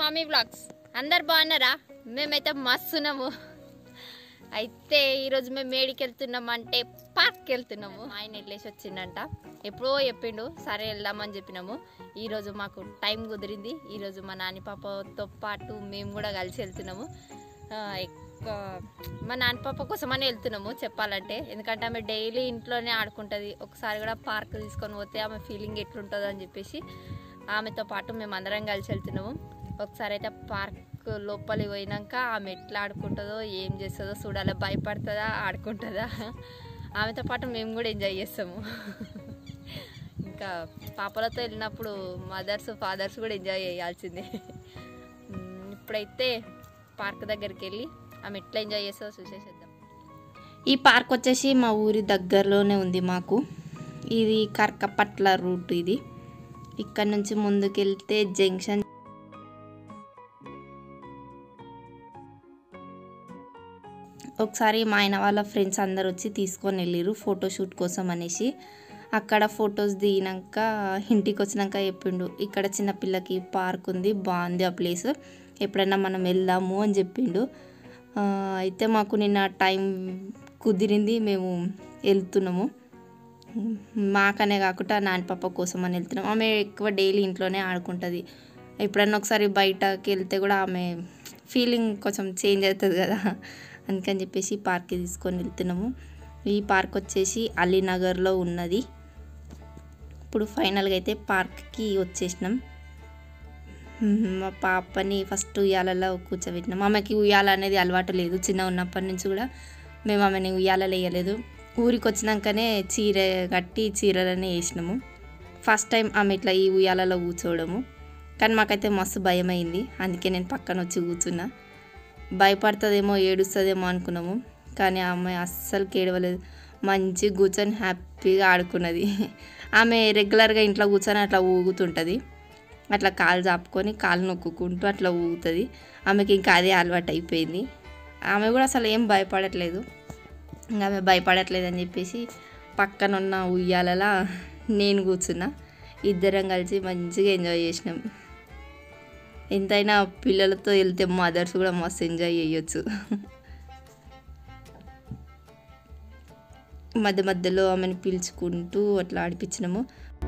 Mummy blogs అందరు బాగున్నారా మేమైతే మస్తున్నాము అయితే ఈరోజు మేము మేడికి వెళ్తున్నాం అంటే పార్క్కి వెళ్తున్నాము ఆయన వెళ్ళేసి వచ్చిందంట ఎప్పుడో చెప్పిండు సరే వెళ్దామని చెప్పినాము ఈరోజు మాకు టైం కుదిరింది ఈరోజు మా నాని పాపతో పాటు మేము కూడా కలిసి వెళ్తున్నాము ఆ, ఎక్కువ మా నాన్న పాప కోసమని వెళ్తున్నాము చెప్పాలంటే ఎందుకంటే ఆమె డైలీ ఇంట్లోనే ఆడుకుంటుంది ఒకసారి కూడా పార్క్ తీసుకొని పోతే ఆమె ఫీలింగ్ ఎట్లుంటుందో అని చెప్పేసి ఆమెతో పాటు మేము అందరం కలిసి వెళ్తున్నాము ఒకసారి అయితే పార్క్ లోపలికి పోయినాక ఆమె ఎట్లా ఆడుకుంటుందో ఏం చేస్తుందో చూడాలి భయపడుతుందా ఆడుకుంటుందా ఆమెతో పాటు మేము కూడా ఎంజాయ్ చేస్తాము ఇంకా పాపలతో వెళ్ళినప్పుడు మదర్స్ ఫాదర్స్ కూడా ఎంజాయ్ చేయాల్సిందే ఉమ్, ఇప్పుడైతే పార్క్ దగ్గరికి వెళ్ళి ఆమె ఎట్లా ఎంజాయ్ చేస్తుందో చూసేసేద్దాం ఈ పార్క్ వచ్చేసి మా ఊరి దగ్గరలోనే ఉంది మాకు ఇది కర్కపట్ల రూట్ ఇది ఇక్కడ నుంచి ముందుకెళ్తే జంక్షన్ ఒకసారి మా ఆయన వాళ్ళ ఫ్రెండ్స్ అందరు వచ్చి తీసుకొని వెళ్ళిరు ఫోటోషూట్ కోసం అనేసి అక్కడ ఫొటోస్ దిగినాక ఇంటికి వచ్చినాక చెప్పిండు ఇక్కడ చిన్నపిల్లకి పార్క్ ఉంది బాగుంది ఆ ప్లేస్ ఎప్పుడైనా మనం వెళ్దాము అని చెప్పిండు ఆ, అయితే మాకు నిన్న టైం కుదిరింది మేము వెళ్తున్నాము మాకనే కాకుండా నాన్న పాప కోసం అని వెళ్తున్నాం ఆమె ఎక్కువ డైలీ ఇంట్లోనే ఆడుకుంటుంది ఎప్పుడన్నా ఒకసారి బయటకి వెళ్తే కూడా ఆమె ఫీలింగ్ కొంచెం చేంజ్ అవుతుంది కదా అందుకని చెప్పేసి పార్క్కి తీసుకొని వెళ్తున్నాము ఈ పార్క్ వచ్చేసి అలీనగర్లో ఉన్నది ఇప్పుడు ఫైనల్గా అయితే పార్క్కి వచ్చేసినాం మ్మ్. మా పాపని ఫస్ట్ ఉయ్యాలలో కూర్చోబెట్టినాం ఆమెకి ఉయ్యాల అనేది అలవాటు లేదు చిన్న ఉన్నప్పటి నుంచి కూడా మేము ఆమెని ఉయ్యాలలో వేయలేదు ఊరికి వచ్చినాకనే చీర కట్టి చీరలనే వేసినాము ఫస్ట్ టైం ఆమె ఇట్లా ఈ ఉయ్యాలలో కూర్చోవడము కానీ మాకైతే మస్తు భయం అయింది అందుకే నేను పక్కన వచ్చి కూర్చున్నా భయపడుతుందేమో ఏడుస్తుందేమో అనుకున్నాము కానీ ఆమె అస్సలు ఏడవలేదు మంచి కూర్చొని హ్యాపీగా ఆడుకున్నది ఆమె రెగ్యులర్గా ఇంట్లో కూర్చొని అట్లా ఊగుతుంటుంది అట్లా కాలు చాపుకొని కాలు నొక్కుంటూ అట్లా ఊగుతుంది ఆమెకి ఇంకా అదే అలవాటు అయిపోయింది ఆమె కూడా అసలు ఏం భయపడట్లేదు ఇంకా ఆమె భయపడట్లేదు అని చెప్పేసి పక్కన ఉన్న ఉయ్యాలలా నేను కూర్చున్నా ఇద్దరం కలిసి మంచిగా ఎంజాయ్ చేసినాం ఎంతైనా పిల్లలతో వెళ్తే మదర్స్ కూడా మస్తు ఎంజాయ్ చేయొచ్చు మధ్య మధ్యలో ఆమెను పిలుచుకుంటూ అట్లా ఆడిపించినాము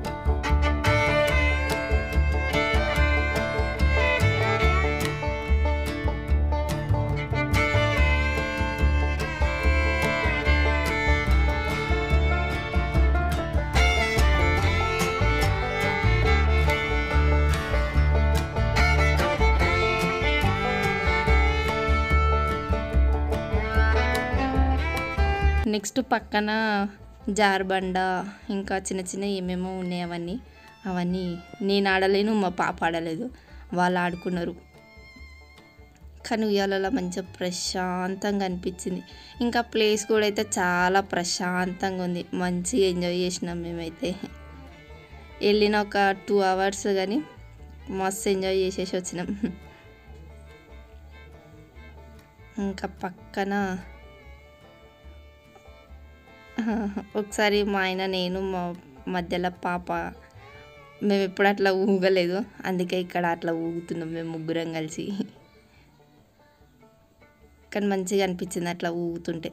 నెక్స్ట్ పక్కన జార్బండ ఇంకా చిన్న చిన్న ఏమేమో ఉన్నాయి అవన్నీ అవన్నీ నేను ఆడలేను మా పాప ఆడలేదు వాళ్ళు ఆడుకున్నారు కానీ ఉయ్యాలలో మంచిగా ప్రశాంతంగా అనిపించింది ఇంకా ప్లేస్ కూడా అయితే చాలా ప్రశాంతంగా ఉంది మంచిగా ఎంజాయ్ చేసినాం మేమైతే వెళ్ళిన ఒక టూ అవర్స్ కానీ మస్తు ఎంజాయ్ చేసేసి వచ్చినాం ఇంకా పక్కన ఒకసారి మా ఆయన నేను మా మధ్యలో పాప మేము ఎప్పుడు అట్లా ఊగలేదు అందుకే ఇక్కడ అట్లా ఊగుతున్నాం మేము ముగ్గురం కలిసి కానీ మంచిగా అనిపించింది అట్లా ఊగుతుంటే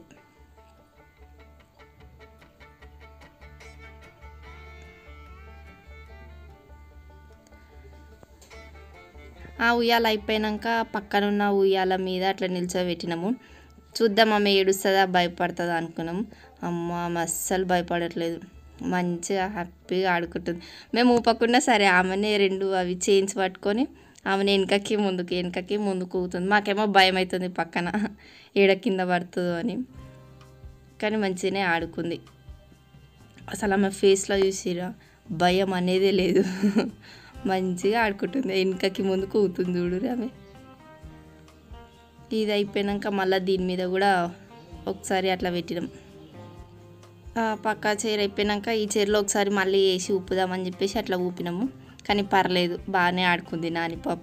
ఆ ఉయ్యాల అయిపోయాక పక్కనున్న ఉయ్యాల మీద అట్లా నిల్చోబెట్టినాము చూద్దాం ఆమె ఏడుస్తుందా భయపడుతుందా అనుకున్నాం అమ్మ ఆమె అస్సలు భయపడట్లేదు మంచిగా హ్యాపీగా ఆడుకుంటుంది మేము ఊపకుండా సరే ఆమెనే రెండు అవి చైన్స్ పట్టుకొని ఆమెను వెనకకి ముందుకి వెనకకి ముందుకు ఊగుతుంది మాకేమో భయం అవుతుంది పక్కన ఏడ కింద పడుతుందో అని కానీ మంచిగానే ఆడుకుంది అసలు ఆమె ఫేస్లో చూసిరా భయం అనేదే లేదు మంచిగా ఆడుకుంటుంది వెనకకి ముందుకు ఊగుతుంది చూడు ఆమె ఇది అయిపోయాక మళ్ళీ దీని మీద కూడా ఒకసారి అట్లా పెట్టినాం ఆ పక్క చీర అయిపోయాక ఈ చీరలో ఒకసారి మళ్ళీ వేసి ఊపుదామని చెప్పేసి అట్లా ఊపినాము కానీ పర్లేదు బాగానే ఆడుకుంది నాని పాప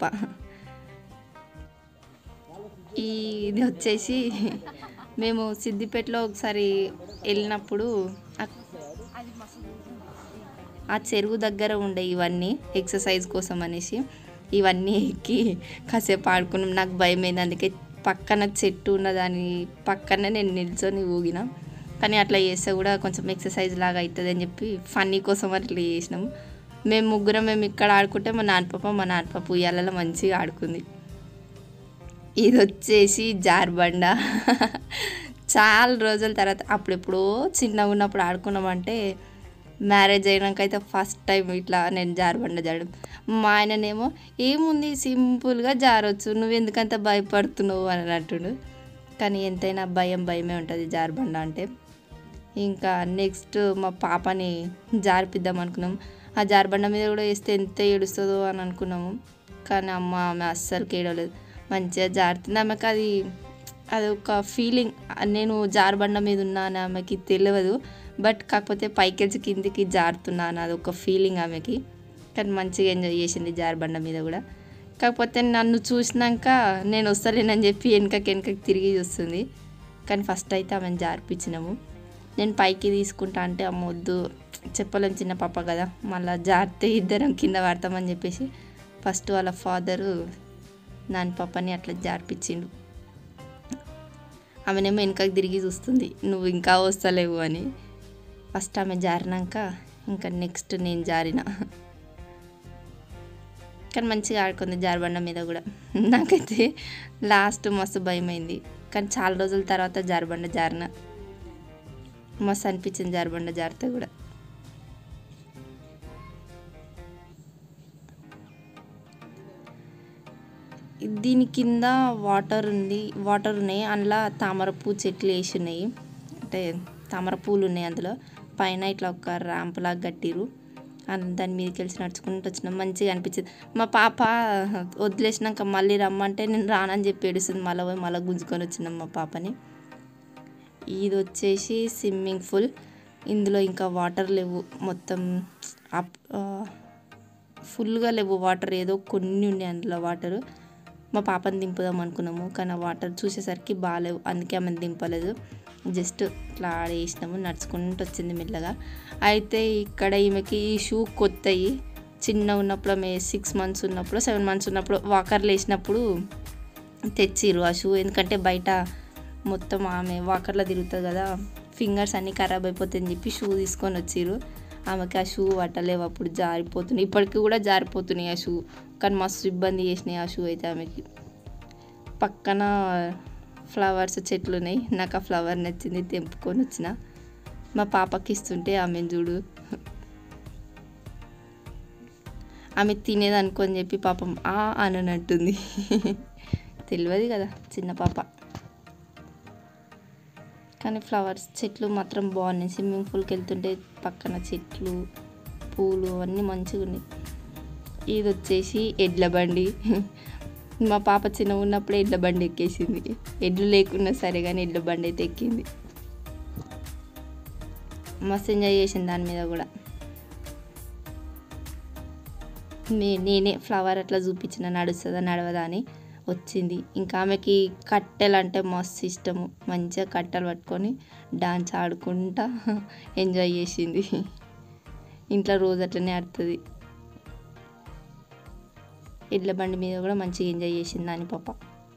ఈ ఇది వచ్చేసి మేము సిద్దిపేటలో ఒకసారి వెళ్ళినప్పుడు అక్- ఆ చెరువు దగ్గర ఉండే ఇవన్నీ ఎక్సర్సైజ్ కోసం అనేసి ఇవన్నీ ఎక్కి కాసేపు ఆడుకున్నాం నాకు భయం అయింది అందుకే పక్కన చెట్టు ఉన్న దాని పక్కనే నేను నిల్చొని ఊగిన కానీ అట్లా చేస్తే కూడా కొంచెం ఎక్సర్సైజ్ లాగా అవుతుంది అని చెప్పి ఫన్నీ కోసం అట్లా చేసినాం మేము ముగ్గురం మేము ఇక్కడ ఆడుకుంటే మా నాన్నపాప మా నాన్నపాప ఉయ్యాలలో మంచిగా ఆడుకుంది ఇది వచ్చేసి జార్బండ చాలా రోజుల తర్వాత అప్పుడెప్పుడో చిన్నగా ఉన్నప్పుడు ఆడుకున్నామంటే మ్యారేజ్ అయినాక అయితే ఫస్ట్ టైం ఇట్లా నేను జారబండ జారడం మా ఆయననేమో ఏముంది సింపుల్గా జారొచ్చు నువ్వు ఎందుకంత భయపడుతున్నావు అని అంటుండు కానీ ఎంతైనా భయం భయమే ఉంటుంది జారబండ అంటే ఇంకా నెక్స్ట్ మా పాపని జారిపిద్దాం అనుకున్నాం ఆ జారబండ మీద కూడా వేస్తే ఎంత ఏడుస్తుందో అని అనుకున్నాము కానీ అమ్మ ఆమె అస్సలు ఏడవలేదు మంచిగా జారుతుంది ఆమెకు అది అది ఒక ఫీలింగ్ నేను జారబండ మీద ఉన్నాను ఆమెకి తెలియదు బట్ కాకపోతే పైకెళ్ళి కిందికి జారుతున్నాను అది ఒక ఫీలింగ్ ఆమెకి కానీ మంచిగా ఎంజాయ్ చేసింది జారబండ మీద కూడా కాకపోతే నన్ను చూసినాక నేను వస్తలేనని చెప్పి వెనకకి వెనకకి తిరిగి చూస్తుంది కానీ ఫస్ట్ అయితే ఆమెను జారిపించినాము నేను పైకి తీసుకుంటా అంటే అమ్మ వద్దు చెప్పలేం చిన్న పాప కదా మళ్ళీ జారితే ఇద్దరం కింద పడతామని చెప్పేసి ఫస్ట్ వాళ్ళ ఫాదరు నాన్న పాపని అట్లా జారిపించిండు ఆమెనేమో వెనకకి తిరిగి చూస్తుంది నువ్వు ఇంకా వస్తలేవు అని ఫస్ట్ ఆమె జారినాక ఇంకా నెక్స్ట్ నేను జారిన కానీ మంచిగా ఆడుకుంది జారబండ మీద కూడా నాకైతే లాస్ట్ మస్తు భయమైంది కానీ చాలా రోజుల తర్వాత జారబండ జారిన మస్తు అనిపించింది జారబండ జారితే కూడా దీని కింద వాటర్ ఉంది వాటర్ ఉన్నాయి అందులో తామర పువ్వు చెట్లు వేసి ఉన్నాయి అంటే తామర పూలు ఉన్నాయి అందులో పైన ఇట్లా ఒక ర్యాంప్ లాగా కట్టిరు అన్- దాని మీదకి వెళ్ళి నడుచుకుంటూ వచ్చినాం మంచిగా అనిపించింది మా పాప వదిలేసినాక మళ్ళీ రమ్మంటే నేను రానని చెప్పి ఏడుస్తుంది మళ్ళీ పోయి మళ్ళీ గుంజుకొని వచ్చినాం మా పాపని ఇది వచ్చేసి స్విమ్మింగ్ పూల్ ఇందులో ఇంకా వాటర్ లేవు మొత్తం అప్ ఆ, ఫుల్గా లేవు వాటర్ ఏదో కొన్ని ఉన్నాయి అందులో వాటర్ మా పాపని దింపుదాం అనుకున్నాము కానీ ఆ వాటర్ చూసేసరికి బాగాలేవు అందుకే ఆమెను దింపలేదు జస్ట్ ఇట్లా ఆడేసినాము నడుచుకుంటూ వచ్చింది మెల్లగా అయితే ఇక్కడ ఈమెకి ఈ షూ కొత్తయి చిన్న ఉన్నప్పుడు ఆమె సిక్స్ మంత్స్ ఉన్నప్పుడు సెవెన్ మంత్స్ ఉన్నప్పుడు వాకర్లు వేసినప్పుడు తెచ్చిర్రు ఆ షూ ఎందుకంటే బయట మొత్తం ఆమె వాకర్లో తిరుగుతుంది కదా ఫింగర్స్ అన్నీ ఖరాబ్ అయిపోతాయని చెప్పి షూ తీసుకొని వచ్చిర్రు ఆమెకి ఆ షూ పట్టలేవు అప్పుడు జారిపోతున్నాయి ఇప్పటికీ కూడా జారిపోతున్నాయి ఆ షూ కానీ మస్తు ఇబ్బంది చేసినాయి ఆ షూ అయితే ఆమెకి పక్కన ఫ్లవర్స్ చెట్లు ఉన్నాయి నాకు ఆ ఫ్లవర్ నచ్చింది తెంపుకొని వచ్చిన మా పాపకి ఇస్తుంటే ఆమె చూడు ఆమె తినేది అనుకొని చెప్పి పాపం ఆ అని అంటుంది తెలియదు కదా చిన్న పాప కానీ ఫ్లవర్స్ చెట్లు మాత్రం బాగున్నాయి స్విమ్మింగ్ పూల్కి వెళ్తుంటే పక్కన చెట్లు పూలు అన్నీ మంచిగా ఉన్నాయి ఇది వచ్చేసి ఎడ్ల బండి మా పాప చిన్న ఉన్నప్పుడే ఎడ్ల బండి ఎక్కేసింది ఎడ్లు లేకున్నా సరే కానీ ఎడ్ల బండి అయితే ఎక్కింది మస్తు ఎంజాయ్ చేసింది దాని మీద కూడా నే- నేనే ఫ్లవర్ అట్లా చూపించిన నడుస్తుందా నడవదా అని వచ్చింది ఇంకా ఆమెకి కట్టెలు అంటే మస్తు ఇష్టము మంచిగా కట్టెలు పట్టుకొని డాన్స్ ఆడుకుంటా ఎంజాయ్ చేసింది ఇంట్లో రోజు అట్లనే ఆడుతుంది ఎడ్ల బండి మీద కూడా మంచిగా ఎంజాయ్ చేసింది దాని పాప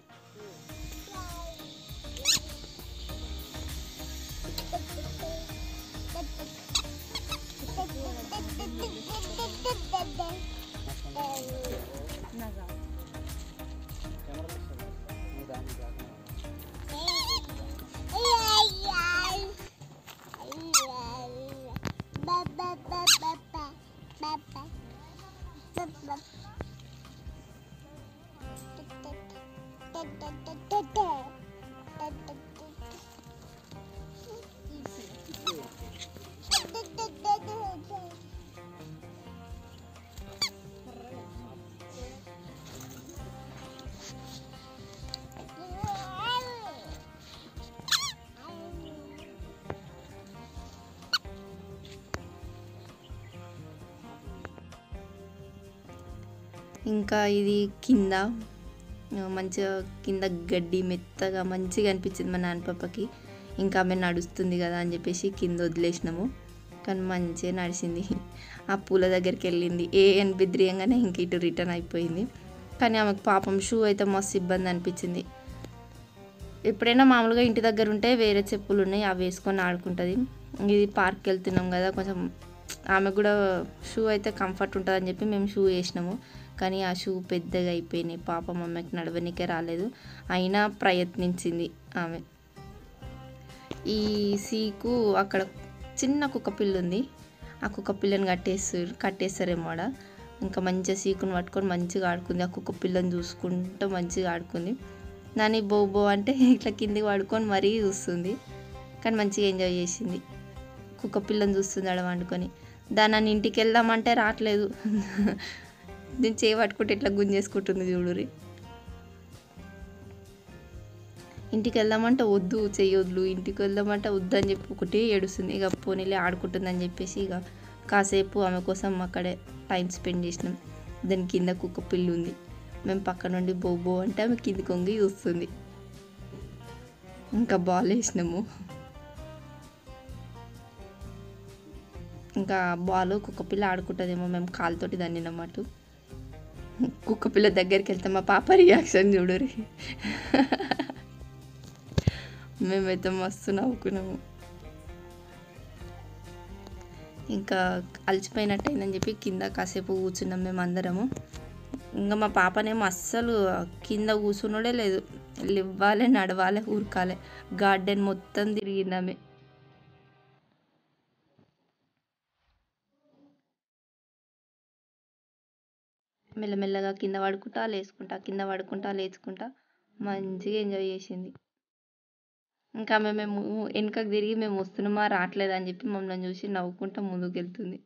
ఇంకా ఇది కింద ఆ, మంచిగా కింద గడ్డి మెత్తగా మంచిగా అనిపించింది మా నాన్న పాపకి ఇంకా ఆమె నడుస్తుంది కదా అని చెప్పేసి కింద వదిలేసినాము కానీ మంచిగా నడిచింది ఆ పూల దగ్గరికి వెళ్ళింది ఏ అని బెదిరియంగానే ఇంక ఇటు రిటర్న్ అయిపోయింది కానీ ఆమెకు పాపం షూ అయితే మస్తు ఇబ్బంది అనిపించింది ఎప్పుడైనా మామూలుగా ఇంటి దగ్గర ఉంటే వేరే చెప్పులు ఉన్నాయి అవి వేసుకొని ఆడుకుంటుంది ఇది పార్క్కి వెళ్తున్నాం కదా కొంచెం ఆమె కూడా షూ అయితే కంఫర్ట్ ఉంటుందని చెప్పి మేము షూ వేసినాము కానీ ఆ షూ పెద్దగా అయిపోయినాయి పాపం ఆమెకి నడవనికే రాలేదు అయినా ప్రయత్నించింది ఆమె ఈ సీకు అక్కడ చిన్న కుక్క పిల్ల ఉంది ఆ కుక్క పిల్లని కట్టేస్తారు కట్టేస్తారేమో ఆడ ఇంకా మంచిగా సీకుని పట్టుకొని మంచిగా ఆడుకుంది ఆ కుక్క పిల్లని చూసుకుంటూ మంచిగా ఆడుకుంది నాని బో బో అంటే ఇట్లా కిందికి పడుకొని మరీ చూస్తుంది కానీ మంచిగా ఎంజాయ్ చేసింది కుక్క పిల్లని చూస్తుంది ఆడ వండుకొని దాన్ని నన్ను ఇంటికి వెళ్దామంటే రావట్లేదు నేను చేయి పట్టుకుంటే ఇట్లా గుంజేసుకుంటుంది చూడురి ఇంటికి వెళ్దామంటే వద్దు చెయ్యొద్దు ఇంటికి వెళ్దామంటే వద్దు అని చెప్పి ఒకటే ఏడుస్తుంది ఇక పోనీలే ఆడుకుంటుందని చెప్పేసి ఇక కాసేపు ఆమె కోసం అక్కడే టైం స్పెండ్ చేసినాం దాని కింద కుక్క పిల్లి ఉంది మేము పక్క నుండి బోబో అంటే ఆమె కింది కొంగి చూస్తుంది ఇంకా బాల్ వేసినాము ఇంకా బాల్ కుక్క పిల్ల ఆడుకుంటుందేమో మేము కాలుతోటి దాన్ని అన్నమాట కుక్క పిల్ల దగ్గరికి వెళ్తే మా పాప రియాక్షన్ చూడరి మేమైతే మస్తు నవ్వుకున్నాము ఇంకా అలసిపోయినట్టు అయిందని చెప్పి కింద కాసేపు కూర్చున్నాం మేము అందరము ఇంకా మా పాపనేమో అస్సలు కింద కూర్చున్నోడే లేదు ఇవ్వాలి నడవాలి ఊరకాలి గార్డెన్ మొత్తం తిరిగిందామె మెల్లమెల్లగా కింద పడుకుంటా లేచుకుంటా కింద పడుకుంటా లేచుకుంటా మంచిగా ఎంజాయ్ చేసింది ఇంకా ఆమె మేము వెనుకకు తిరిగి మేము వస్తున్నామా రావట్లేదు అని చెప్పి మమ్మల్ని చూసి నవ్వుకుంటా ముందుకు వెళ్తుంది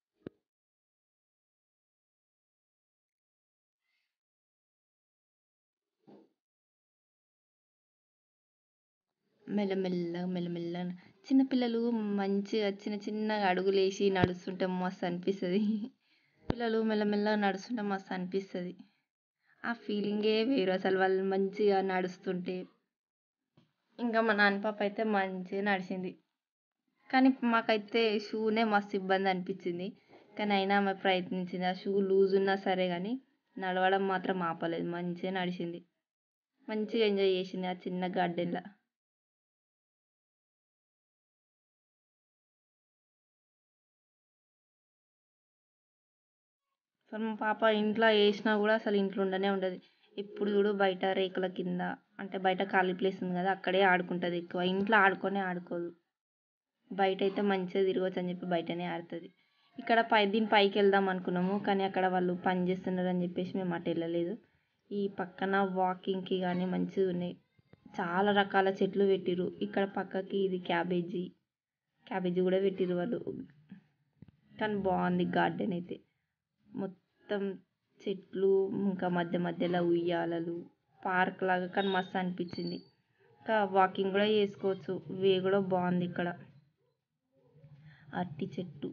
మెల్లమెల్లగా మెల్లమెల్లగా చిన్నపిల్లలు మంచిగా చిన్న చిన్నగా అడుగులు వేసి నడుస్తుంటే మస్తు అనిపిస్తుంది పిల్లలు మెల్లమెల్లగా నడుస్తుంటే మస్తు అనిపిస్తుంది ఆ ఫీలింగే వేరు అసలు వాళ్ళు మంచిగా నడుస్తుంటే ఇంకా మా నాన్న పాప అయితే మంచిగా నడిచింది కానీ మాకైతే షూనే మస్తు ఇబ్బంది అనిపించింది కానీ అయినా ఆమె ప్రయత్నించింది ఆ షూ లూజ్ ఉన్నా సరే కానీ నడవడం మాత్రం ఆపలేదు మంచిగా నడిచింది మంచిగా ఎంజాయ్ చేసింది ఆ చిన్న గార్డెన్లో అసలు మా పాప ఇంట్లో వేసినా కూడా అసలు ఇంట్లో ఉండనే ఉండదు ఎప్పుడు చూడు బయట రేకుల కింద అంటే బయట ఖాళీ ప్లేస్ ఉంది కదా అక్కడే ఆడుకుంటుంది ఎక్కువ ఇంట్లో ఆడుకొనే ఆడుకోదు బయట అయితే మంచిగా తిరగచ్చు అని చెప్పి బయటనే ఆడుతుంది ఇక్కడ పై దీని పైకి వెళ్దాం అనుకున్నాము కానీ అక్కడ వాళ్ళు పని చేస్తున్నారు అని చెప్పేసి మేము అటు వెళ్ళలేదు ఈ పక్కన వాకింగ్కి కానీ మంచిగా ఉన్నాయి చాలా రకాల చెట్లు పెట్టిర్రు ఇక్కడ పక్కకి ఇది క్యాబేజీ క్యాబేజీ కూడా పెట్టిర్రు వాళ్ళు కానీ బాగుంది గార్డెన్ అయితే మొత్తం చెట్లు ఇంకా మధ్య మధ్యలో ఉయ్యాలలు పార్క్ లాగా కానీ మస్తు అనిపించింది ఇంకా వాకింగ్ కూడా చేసుకోవచ్చు వే కూడా బాగుంది ఇక్కడ అరటి చెట్టు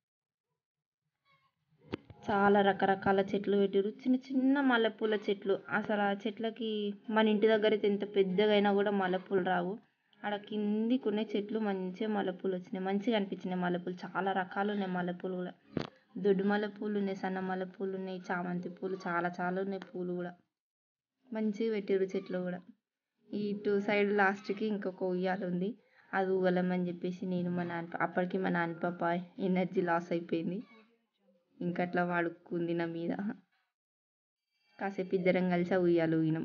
చాలా రకరకాల చెట్లు పెట్టిర్రు చిన్న చిన్న మల్లెపూల చెట్లు అసలు ఆ చెట్లకి మన ఇంటి దగ్గర అయితే ఎంత పెద్దగా అయినా కూడా మల్లెపూలు రావు ఆడ కిందికి ఉన్నాయి చెట్లు మంచిగా మల్లెపూలు వచ్చినాయి మంచిగా అనిపించినాయి మల్లెపూలు చాలా రకాలు ఉన్నాయి మల్లెపూలు కూడా దొడ్డు మల్లెపూలు ఉన్నాయి సన్న మల్లెపూలు ఉన్నాయి చామంతి పూలు చాలా చాలా ఉన్నాయి పూలు కూడా మంచిగా పెట్టిర్రు చెట్లు కూడా ఈ టూ సైడ్ లాస్ట్కి ఇంకొక ఉయ్యాల ఉంది అది ఊగలమని చెప్పేసి నేను మా నాన్న అప్పటికి మా నాన్న పాప ఎనర్జీ లాస్ అయిపోయింది ఇంకా అట్లా పడుకుంది నా మీద కాసేపు ఇద్దరం కలిసి ఆ ఉయ్యాలు ఊగినాం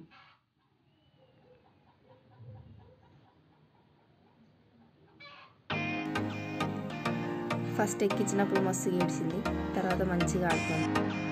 ఫస్ట్ ఎక్కించినప్పుడు మస్తు ఏడ్చింది తర్వాత మంచిగా ఆడుతుంది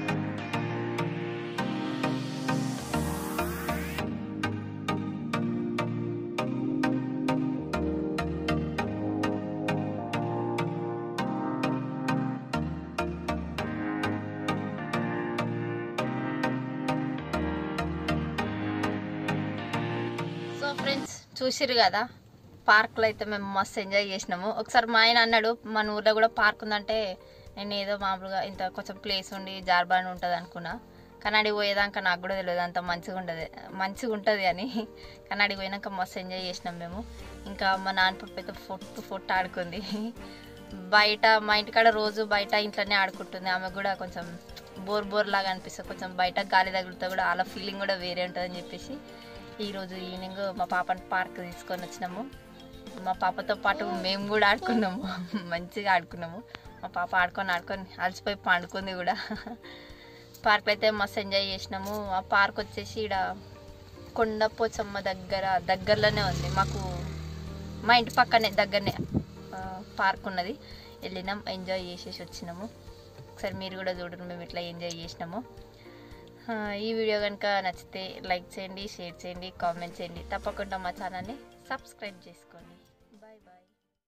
సో ఫ్రెండ్స్ చూసిరు కదా పార్క్లో అయితే మేము మస్తు ఎంజాయ్ చేసినాము ఒకసారి మా ఆయన అన్నాడు మన ఊర్లో కూడా పార్క్ ఉందంటే నేను ఏదో మామూలుగా ఇంత కొంచెం ప్లేస్ ఉండి జార్బాన్ ఉంటుంది అనుకున్నా కానీ అడిగి పోయేదాకా నాకు కూడా తెలియదు అంత మంచిగా ఉండదు మంచిగా ఉంటుంది అని కానీ అడిగి పోయినాక మస్తు ఎంజాయ్ చేసినాం మేము ఇంకా మా నాన్న పప్పు అయితే ఫొట్టు ఫొట్టు ఆడుకుంది బయట మా ఇంటికాడ రోజు బయట ఇంట్లోనే ఆడుకుంటుంది ఆమె కూడా కొంచెం బోర్ బోర్ లాగా అనిపిస్తుంది కొంచెం బయట గాలి తగులుతా కూడా అలా ఫీలింగ్ కూడా వేరే ఉంటుందని చెప్పేసి ఈరోజు ఈవినింగ్ మా పాపని పార్క్ తీసుకొని వచ్చినాము మా పాపతో పాటు మేము కూడా ఆడుకున్నాము మంచిగా ఆడుకున్నాము మా పాప ఆడుకొని ఆడుకొని అలసిపోయి పండుకుంది కూడా పార్క్ అయితే మస్తు ఎంజాయ్ చేసినాము ఆ పార్క్ వచ్చేసి ఇక్కడ కొండపోచమ్మ దగ్గర దగ్గరలోనే ఉంది మాకు మా ఇంటి పక్కనే దగ్గరనే ఆ, పార్క్ ఉన్నది వెళ్ళినాం ఎంజాయ్ చేసేసి వచ్చినాము ఒకసారి మీరు కూడా చూడండి మేము ఇట్లా ఎంజాయ్ చేసినాము ఆ, ఈ వీడియో కనుక నచ్చితే లైక్ చేయండి షేర్ చేయండి కామెంట్ చేయండి తప్పకుండా మా ఛానల్ని సబ్స్క్రైబ్ చేసుకోండి